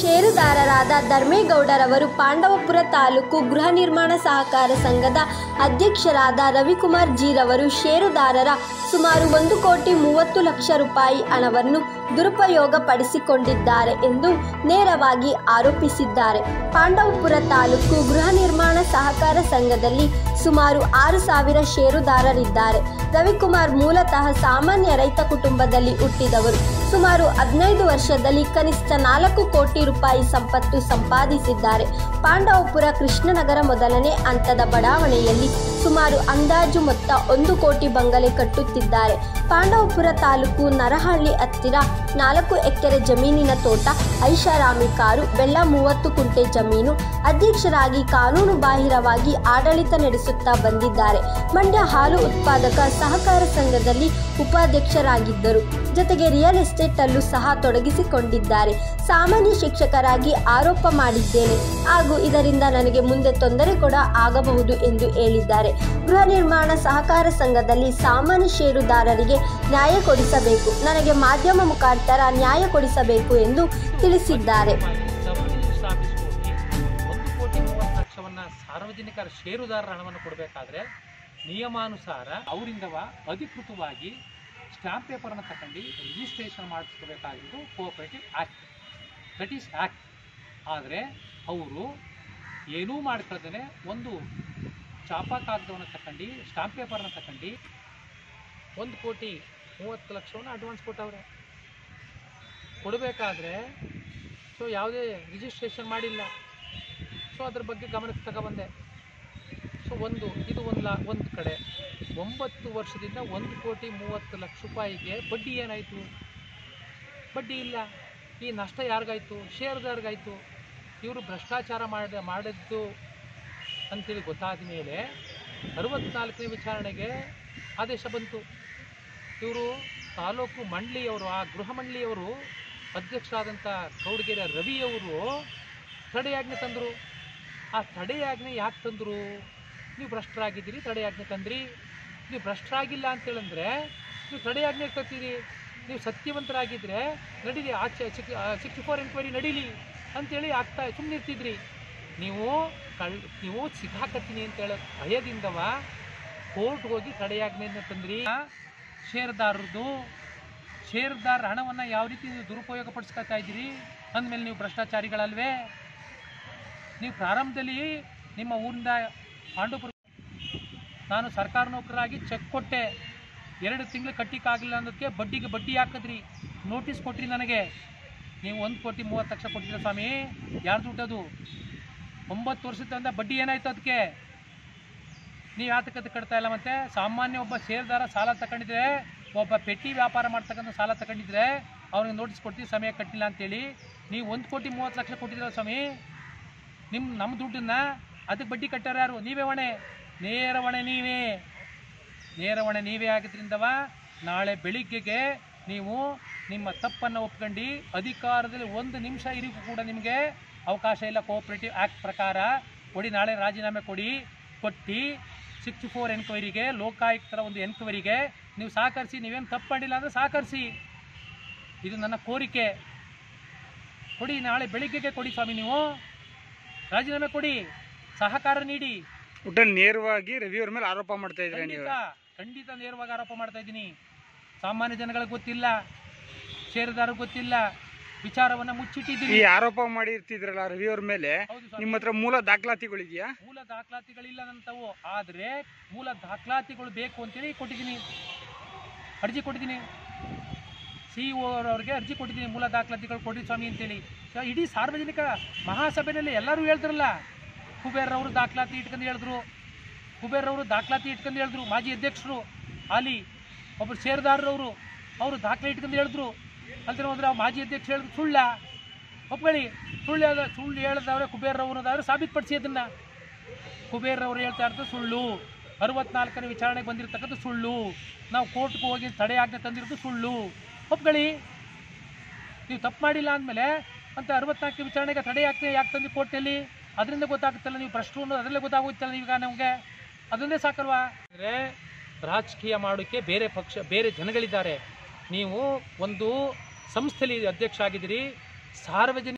ಷೇರುದಾರರಾದ ಧರ್ಮೇಗೌಡರವರು ಪಾಂಡವಪುರ ತಾಲೂಕು ಗೃಹ ನಿರ್ಮಾಣ ಸಹಕಾರ ಸಂಘದ ಅಧ್ಯಕ್ಷರಾದ ರವಿಕುಮಾರ್ ಜೀರವರು ಷೇರುದಾರರ ಸುಮಾರು ಒಂದು ಕೋಟಿ ಮೂವತ್ತು ಲಕ್ಷ ರೂಪಾಯಿ ಹಣವನ್ನು ದುರುಪಯೋಗಪಡಿಸಿಕೊಂಡಿದ್ದಾರೆ ಎಂದು ನೇರವಾಗಿ ಆರೋಪಿಸಿದ್ದಾರೆ ಪಾಂಡವಪುರ ತಾಲೂಕು ಗೃಹ ನಿರ್ಮಾಣ ಸಹಕಾರ ಸಂಘದಲ್ಲಿ ಸುಮಾರು ಆರು ಸಾವಿರ ಷೇರುದಾರರಿದ್ದಾರೆ ರವಿಕುಮಾರ್ ಮೂಲತಃ ಸಾಮಾನ್ಯ ರೈತ ಕುಟುಂಬದಲ್ಲಿ ಹುಟ್ಟಿದವರು ಸುಮಾರು ಹದಿನೈದು ವರ್ಷದಲ್ಲಿ ಕನಿಷ್ಠ ನಾಲ್ಕು ಕೋಟಿ ರೂಪಾಯಿ ಸಂಪತ್ತು ಸಂಪಾದಿಸಿದ್ದಾರೆ ಪಾಂಡವಪುರ ಕೃಷ್ಣನಗರ ಮೊದಲನೇ ಹಂತದ ಬಡಾವಣೆಯಲ್ಲಿ ಸುಮಾರು ಅಂದಾಜು ಮೊತ್ತ ಒಂದು ಕೋಟಿ ಬಂಗಲೆ ಕಟ್ಟುತ್ತಿದ್ದಾರೆ ಪಾಂಡವಪುರ ತಾಲೂಕು ನರಹಳ್ಳಿ ಹತ್ತಿರ ನಾಲ್ಕು ಎಕರೆ ಜಮೀನಿನ ತೋಟ ಐಷಾರಾಮಿ ಕಾರು ಬೆಳ್ಳ ಮೂವತ್ತು ಕುಂಟೆ ಜಮೀನು ಅಧ್ಯಕ್ಷರಾಗಿ ಕಾನೂನು ಬಾಹಿರವಾಗಿ ಆಡಳಿತ ನಡೆಸುತ್ತಾ ಬಂದಿದ್ದಾರೆ ಮಂಡ್ಯ ಹಾಲು ಉತ್ಪಾದಕ ಸಹಕಾರ ಸಂಘದಲ್ಲಿ ಉಪಾಧ್ಯಕ್ಷರಾಗಿದ್ದರು ಜೊತೆಗೆ ರಿಯಲ್ ಎಸ್ಟೇಟ್ ಅಲ್ಲೂ ಸಹ ತೊಡಗಿಸಿಕೊಂಡಿದ್ದಾರೆ ಸಾಮಾನ್ಯ ಶಿಕ್ಷಕರಾಗಿ ಆರೋಪ ಮಾಡಿದ್ದೇನೆ ಹಾಗೂ ಇದರಿಂದ ನನಗೆ ಮುಂದೆ ತೊಂದರೆ ಕೂಡ ಆಗಬಹುದು ಎಂದು ಹೇಳಿದ್ದಾರೆ ಗೃಹ ನಿರ್ಮಾಣ ಸಹಕಾರ ಸಂಘದಲ್ಲಿ ಸಾಮಾನ್ಯ ಷೇರುದಾರರಿಗೆ ನ್ಯಾಯ ಕೊಡಿಸಬೇಕು ನನಗೆ ಮಾಧ್ಯಮ ಮುಖಾಂತರ ನ್ಯಾಯ ಕೊಡಿಸಬೇಕು ಎಂದು ತಿಳಿಸಿದ್ದಾರೆ ಸಬ್ ಆಫೀಸ್ಗೆ ಹೋಗಿ ಒಂದು ಕೋಟಿ ಮೂವತ್ತು ಲಕ್ಷವನ್ನ ಸಾರ್ವಜನಿಕರ ಷೇರುದಾರರ ಹಣವನ್ನು ಕೊಡಬೇಕಾದ್ರೆ ನಿಯಮಾನುಸಾರ ಅವರಿಂದವ ಅಧಿಕೃತವಾಗಿ ಸ್ಟ್ಯಾಂಪ್ ಪೇಪರನ್ನು ತಗೊಂಡು ರಿಜಿಸ್ಟ್ರೇಷನ್ ಮಾಡಿಸ್ಕೋಬೇಕಾಗಿದ್ದು cooperative act that is act ಆದರೆ ಅವರು ಏನೂ ಮಾಡ್ಕೊಳ್ದೇ ಒಂದು ಚಾಪಾ ಕಾಗದವನ್ನು ತಗೊಂಡು ಸ್ಟಾಂಪ್ ಪೇಪರ್ನ ತಗೊಂಡು ಒಂದು ಕೋಟಿ ಮೂವತ್ತು ಲಕ್ಷವನ್ನು ಅಡ್ವಾನ್ಸ್ ಕೊಟ್ಟವ್ರೆ ಕೊಡಬೇಕಾದ್ರೆ ಸೊ ಯಾವುದೇ ರಿಜಿಸ್ಟ್ರೇಷನ್ ಮಾಡಿಲ್ಲ ಸೊ ಅದ್ರ ಬಗ್ಗೆ ಗಮನಕ್ಕೆ ತಗೊಬಂದೆ ಸೊ ಒಂದು ಇದು ಒಂದು ಲಾ ಒಂದು ಕಡೆ ಒಂಬತ್ತು ವರ್ಷದಿಂದ ಒಂದು ಕೋಟಿ ಮೂವತ್ತು ಲಕ್ಷ ರೂಪಾಯಿಗೆ ಬಡ್ಡಿ ಏನಾಯಿತು ಬಡ್ಡಿ ಇಲ್ಲ ಈ ನಷ್ಟ ಯಾರಿಗಾಯಿತು ಷೇರುದಾರ್ಗಾಯಿತು ಇವರು ಭ್ರಷ್ಟಾಚಾರ ಮಾಡ ಮಾಡಿದ್ದು ಅಂತೇಳಿ ಗೊತ್ತಾದ ಮೇಲೆ ಅರವತ್ನಾಲ್ಕನೇ ವಿಚಾರಣೆಗೆ ಆದೇಶ ಬಂತು ಇವರು ತಾಲೂಕು ಮಂಡಳಿಯವರು ಆ ಗೃಹ ಮಂಡಳಿಯವರು ಅಧ್ಯಕ್ಷರಾದಂಥ ಕೌಡಗೆರೆ ರವಿಯವರು ತಡೆಯಾಜ್ಞೆ ತಂದರು ಆ ತಡೆಯಾಜ್ಞೆ ಯಾಕೆ ತಂದರು ನೀವು ಭ್ರಷ್ಟರಾಗಿದ್ದೀರಿ ತಡೆಯಾಜ್ಞೆ ತಂದ್ರಿ ನೀವು ಭ್ರಷ್ಟರಾಗಿಲ್ಲ ಅಂತೇಳಂದ್ರೆ ನೀವು ತಡೆಯಾಜ್ಞೆ ತರ್ತೀರಿ ನೀವು ಸತ್ಯವಂತರಾಗಿದ್ದರೆ ನಡೀಲಿ ಆಚೆ ಸಿಕ್ಸ್ಟಿ ಫೋರ್ ಎನ್ಕ್ವೈರಿ ನಡೀಲಿ ಅಂತೇಳಿ ಆಗ್ತಾ ಸುಮ್ಮನೆ ಇರ್ತಿದ್ರಿ ನೀವು ಕಳ್ ನೀವು ಸಿಕ್ಕಾಕತ್ತೀನಿ ಅಂತ ಹೇಳೋ ಭಯದಿಂದವ ಕೋರ್ಟ್ಗೆ ಹೋಗಿ ತಡೆಯಾಜ್ಞೆಯನ್ನು ತಂದ್ರಿ ಷೇರುದಾರರದು ಷೇರುದಾರರ ಹಣವನ್ನು ಯಾವ ರೀತಿ ನೀವು ದುರುಪಯೋಗ ಪಡಿಸ್ಕೊತಾ ಇದ್ದೀರಿ ಅಂದಮೇಲೆ ನೀವು ಭ್ರಷ್ಟಾಚಾರಿಗಳಲ್ವೇ ನೀವು ಪ್ರಾರಂಭದಲ್ಲಿ ನಿಮ್ಮ ಊರಿಂದ ಪಾಂಡುಪುರ ನಾನು ಸರ್ಕಾರ ನೌಕರರಾಗಿ ಚೆಕ್ ಕೊಟ್ಟೆ ಎರಡು ತಿಂಗಳು ಕಟ್ಟಿಕ್ಕಾಗಲಿಲ್ಲ ಅನ್ನೋದಕ್ಕೆ ಬಡ್ಡಿಗೆ ಬಡ್ಡಿ ಹಾಕಿದ್ರಿ ನೋಟಿಸ್ ಕೊಟ್ರಿ ನನಗೆ ನೀವು ಒಂದು ಕೋಟಿ ಮೂವತ್ತು ಲಕ್ಷ ಕೊಟ್ಟಿದ್ದೀರ ಸ್ವಾಮಿ ಯಾರು ದುಡ್ಡದು ಒಂಬತ್ತು ವರ್ಷದಿಂದ ಬಡ್ಡಿ ಏನಾಯ್ತು ಅದಕ್ಕೆ ನೀವು ಯಾತಕತೆ ಕಟ್ತಾ ಇಲ್ಲ ಮತ್ತೆ ಸಾಮಾನ್ಯ ಒಬ್ಬ ಷೇರ್ದಾರ ಸಾಲ ತಗೊಂಡಿದ್ರೆ ಒಬ್ಬ ಪೆಟ್ಟಿ ವ್ಯಾಪಾರ ಮಾಡ್ತಕ್ಕಂಥ ಸಾಲ ತಗೊಂಡಿದ್ರೆ ಅವ್ರಿಗೆ ನೋಟಿಸ್ ಕೊಡ್ತೀವಿ ಸಮಯ ಕಟ್ಟಿಲ್ಲ ಅಂತೇಳಿ ನೀವು ಒಂದು ಕೋಟಿ ಮೂವತ್ತು ಲಕ್ಷ ಕೊಟ್ಟಿದ್ದೀರ ಸ್ವಾಮಿ ನಿಮ್ಮ ನಮ್ಮ ದುಡ್ಡನ್ನ ಅದಕ್ಕೆ ಬಡ್ಡಿ ಕಟ್ಟಾರ ಯಾರು ನೀವೇ ಹೊಣೆ ನೇರ ಹೊಣೆ ನೀವೇ ನೇರ ಹೊಣೆ ನೀವೇ ಆಗಿದ್ರಿಂದವ ನಾಳೆ ಬೆಳಿಗ್ಗೆಗೆ ನೀವು ನಿಮ್ಮ ತಪ್ಪನ್ನು ಒಪ್ಕೊಂಡು ಅಧಿಕಾರದಲ್ಲಿ ಒಂದು ನಿಮಿಷ ಇರಿಗೂ ಕೂಡ ನಿಮಗೆ ಅವಕಾಶ ಇಲ್ಲ ಕೋಆಪರೇಟಿವ್ ಆ್ಯಕ್ಟ್ ಪ್ರಕಾರ ಕೊಡಿ ನಾಳೆ ರಾಜೀನಾಮೆ ಕೊಡಿ ಕೊಟ್ಟು ಸಿಕ್ಸ್ಟಿ ಫೋರ್ ಎನ್ಕ್ವೈರಿಗೆ ಲೋಕಾಯುಕ್ತರ ಒಂದು ಎನ್ಕ್ವೈರಿಗೆ ನೀವು ಸಹಕರಿಸಿ ನೀವೇನು ತಪ್ಪು ಮಾಡಿಲ್ಲ ಅಂದರೆ ಸಹಕರಿಸಿ ಇದು ನನ್ನ ಕೋರಿಕೆ ಕೊಡಿ ನಾಳೆ ಬೆಳಿಗ್ಗೆಗೆ ಕೊಡಿ ಸ್ವಾಮಿ ನೀವು ರಾಜೀನಾಮೆ ಕೊಡಿ ಸಹಕಾರ ನೀಡಿ ಒಟ್ಟಲ್ಲಿ ನೇರವಾಗಿ ರವಿಯವ್ರ ಮೇಲೆ ಆರೋಪ ಮಾಡ್ತಾ ಇದ್ರೆ ನೀವು ಖಂಡಿತ ಖಂಡಿತ ನೇರವಾಗಿ ಆರೋಪ ಮಾಡ್ತಾ ಇದ್ದೀನಿ ಸಾಮಾನ್ಯ ಜನಗಳಿಗೆ ಗೊತ್ತಿಲ್ಲ ಷೇರುದಾರರಿಗೆ ಗೊತ್ತಿಲ್ಲ ವಿಚಾರವನ್ನ ಈ ಮುಚ್ಚಿಟ್ಟಿದ್ದೀನಿ ಆರೋಪ ಮಾಡಿರ್ತಿದ್ರಲ್ಲ ರವಿಯವ್ರ ಮೇಲೆ ಹೌದು ಸ್ವಾಮಿ. ನಿಮ್ಮ ಹತ್ರ ಮೂಲ ದಾಖಲಾತಿಗಳಿದೆಯಾ ಮೂಲ ದಾಖಲಾತಿಗಳಿಲ್ಲ ನನ್ನಂತವು ಆದರೆ ಮೂಲ ದಾಖಲಾತಿಗಳು ಬೇಕು ಅಂತೇಳಿ ಕೊಟ್ಟಿದ್ದೀನಿ ಅರ್ಜಿ ಕೊಟ್ಟಿದ್ದೀನಿ ಸಿ ಒ ಅವ್ರಿಗೆ ಅರ್ಜಿ ಕೊಟ್ಟಿದ್ದೀನಿ ಮೂಲ ದಾಖಲಾತಿಗಳು ಕೊಡಿ ಸ್ವಾಮಿ ಅಂತೇಳಿ ಸೊ ಇಡೀ ಸಾರ್ವಜನಿಕ ಮಹಾಸಭೆಯಲ್ಲಿ ಎಲ್ಲರೂ ಹೇಳ್ತಾರಲ್ಲ ಕುಬೇರ್ರವರು ದಾಖಲಾತಿ ಇಟ್ಕೊಂಡು ಹೇಳಿದ್ರು ಕುಬೇರ್ರವರು ದಾಖಲಾತಿ ಇಟ್ಕೊಂಡು ಹೇಳಿದ್ರು ಮಾಜಿ ಅಧ್ಯಕ್ಷರು ಹಾಲಿ ಒಬ್ಬರು ಷೇರುದಾರರವರು ಅವರು ದಾಖಲೆ ಇಟ್ಕೊಂಡು ಹೇಳಿದ್ರು ಅಲ್ದ್ರೆ ಹೋದ್ರೆ ಆ ಮಾಜಿ ಅಧ್ಯಕ್ಷ ಹೇಳಿದ್ರು ಸುಳ್ಳ ಒಪ್ಕೊಳ್ಳಿ ಸುಳ್ಳು ಹೇಳ್ದ ಸುಳ್ಳು ಹೇಳಿದವ್ರೆ ಕುಬೇರ್ರವ್ರದಾದ್ರೆ ಸಾಬೀತುಪಡಿಸಿ ಅದನ್ನು ಕುಬೇರ್ರವ್ರು ಹೇಳ್ತಾ ಇರೋದು ಸುಳ್ಳು ಅರವತ್ನಾಲ್ಕನೇ ವಿಚಾರಣೆಗೆ ಬಂದಿರತಕ್ಕಂಥ ಸುಳ್ಳು ನಾವು ಕೋರ್ಟ್ಗೆ ಹೋಗಿ ತಡೆ ಆಜ್ಞೆ ತಂದಿರೋದು ಸುಳ್ಳು ಒಪ್ಕೊಳ್ಳಿ ನೀವು ತಪ್ಪು ಮಾಡಿಲ್ಲ ಅಂದಮೇಲೆ ಅಂತ ಅರವತ್ನಾಲ್ಕು ವಿಚಾರಣೆಗೆ ತಡೆ ಆಜ್ಞೆ ಯಾಕೆ ತಂದು ಕೋರ್ಟಲ್ಲಿ ಅದರಿಂದ ಗೊತ್ತಾಗುತ್ತಲ್ಲ ನೀವು ಭ್ರಷ್ಟರು ಅನ್ನೋದು ಅದರಲ್ಲೇ ಗೊತ್ತಾಗುತ್ತಲ್ಲ ಈಗ ನಮಗೆ ಅದೊಂದೇ ಸಾಕಲ್ವಾ ಅಂದರೆ ರಾಜಕೀಯ ಮಾಡೋಕ್ಕೆ ಬೇರೆ ಪಕ್ಷ ಬೇರೆ ಜನಗಳಿದ್ದಾರೆ ನೀವು ಒಂದು ಸಂಸ್ಥೆಯಲ್ಲಿ ಅಧ್ಯಕ್ಷ ಆಗಿದ್ದೀರಿ ಸಾರ್ವಜನಿಕ